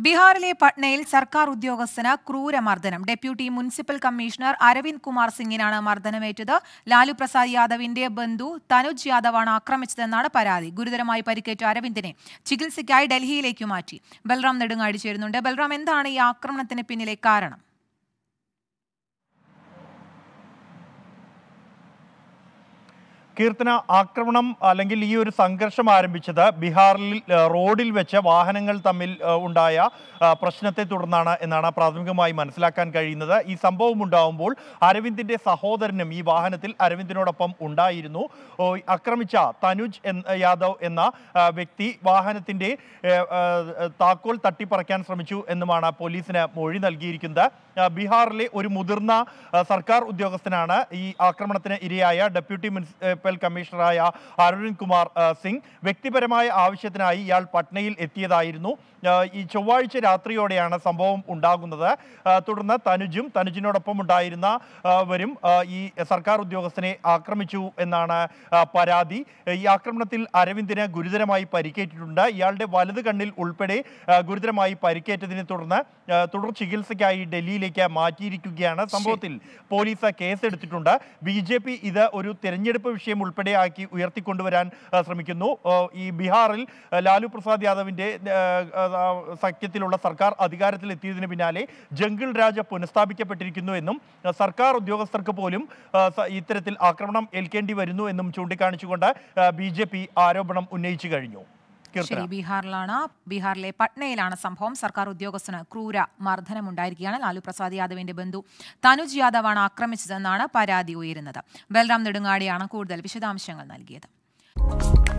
ബീഹാറിലെ പട്നയിൽ സർക്കാർ ഉദ്യോഗസ്ഥന് ക്രൂരമർദ്ദനം deputy municipal commissioner Aravind Kumar സിംഗിനാണ് മർദ്ദനമേറ്റത് ലാലു പ്രസാദ് യാദവിന്റെ ബന്ധു തനുജ് യാദവാണ് ആക്രമിച്ചതെന്നാണ് പരാതി ഗുരുതരമായി പരിക്കേറ്റ അരവിന്ദിനെ ചികിത്സയ്ക്കായി ഡൽഹിയിലേക്ക് മാറ്റി ബൽറാം നെടുങ്ങാടി ചേരുന്നുണ്ട് ബൽറാം എന്താണ് ഈ ആക്രമണത്തിന് പിന്നിലെ കാരണം കീർത്തന ആക്രമണം അല്ലെങ്കിൽ ഈ ഒരു സംഘർഷം ആരംഭിച്ചത് ബീഹാറിൽ ഏ, റോഡിൽ വെച്ച് വാഹനങ്ങൾ തമ്മിൽ ഏ, ഉണ്ടായ ആ, പ്രശ്നത്തെ തുടർന്നാണ് എന്നാണ് പ്രാഥമികമായി മനസ്സിലാക്കാൻ കഴിയുന്നത് ഈ സംഭവം ഉണ്ടാവുമ്പോൾ അരവിന്ദിന്റെ സഹോദരനും ഈ വാഹനത്തിൽ അരവിന്ദിനോടൊപ്പം ഉണ്ടായിരുന്നു ഓ, ആക്രമിച്ച തനുജ് എന്ന യാദവ് എന്ന ആ, വ്യക്തി വാഹനത്തിന്റെ ഏ, ആ, താക്കോൽ തട്ടിപ്പറിക്കാൻ ശ്രമിച്ചു എന്നുമാണ് പോലീസിന് മൊഴി നൽകിയിരിക്കുന്നത് ആ, ബീഹാറിലെ ഒരു മുതിർന്ന ആ, സർക്കാർ ഉദ്യോഗസ്ഥനാണ് ഈ ആക്രമണത്തിന് ഇരയായ ഡെപ്യൂട്ടി മുനിസിപ്പൽ കമ്മീഷണറായ അരുൺ കുമാർ ആ, സിംഗ് വ്യക്തിപരമായ ആവശ്യത്തിനായി ഇയാൾ പട്നയിൽ എത്തിയതായിരുന്നു ആ, ഈ ചൊവ്വാഴ്ച രാത്രിയോടെയാണ് സംഭവം ഉണ്ടാകുന്നത് ആ, തുടർന്ന് തനുജും തനുജിനോടൊപ്പം ഉണ്ടായിരുന്ന ആ, വരും ആ, ഈ സർക്കാർ ഉദ്യോഗസ്ഥനെ ആക്രമിച്ചു എന്നാണ് ആ, പരാതി ഈ ആക്രമണത്തിൽ അരവിന്ദിന് ഗുരുതരമായി പരിക്കേറ്റിട്ടുണ്ട് ഇയാളുടെ വലത് കണ്ണിൽ ഉൾപ്പെടെ ആ, ഗുരുതരമായി പരിക്കേറ്റതിനെ തുടർന്ന് ആ, തുടർ ചികിത്സയ്ക്കായി ഡൽഹിയിലേക്ക് മാറ്റിയിരിക്കുകയാണ് സംഭവത്തിൽ പോലീസ് കേസെടുത്തിട്ടുണ്ട് ബി ജെ പി ഇത് ഒരു തെരഞ്ഞെടുപ്പ് വിഷയം ഉൾപ്പെടെ ആക്കി ഉയർത്തിക്കൊണ്ടുവരാൻ ആ, ശ്രമിക്കുന്നു ആ, ഈ ബീഹാറിൽ ആ, ലാലു പ്രസാദ് യാദവിന്റെ ആ, ആ, സഖ്യത്തിലുള്ള സർക്കാർ അധികാരത്തിൽ എത്തിയതിന് പിന്നാലെ ജംഗിൾ രാജ പുനഃസ്ഥാപിക്കപ്പെട്ടിരിക്കുന്നു എന്നും ആ, സർക്കാർ ഉദ്യോഗസ്ഥർക്ക് പോലും ആ, സ- ഇത്തരത്തിൽ ആക്രമണം ഏൽക്കേണ്ടി വരുന്നു എന്നും ചൂണ്ടിക്കാണിച്ചുകൊണ്ട് ബി ജെ പി ആരോപണം ഉന്നയിച്ചു കഴിഞ്ഞു കീർത്തന ശരി ബീഹാറിലാണ് ബീഹാറിലെ പട്നയിലാണ് സംഭവം സർക്കാർ ഉദ്യോഗസ്ഥന് ക്രൂര മർദ്ദനമുണ്ടായിരിക്കുകയാണ് ലാലു പ്രസാദ് യാദവിന്റെ ബന്ധു തനുജ് യാദവാണ് ആക്രമിച്ചതെന്നാണ് പരാതി ഉയരുന്നത് ബൽറാം നെടുങ്ങാടിയാണ് കൂടുതൽ വിശദാംശങ്ങൾ നൽകിയത്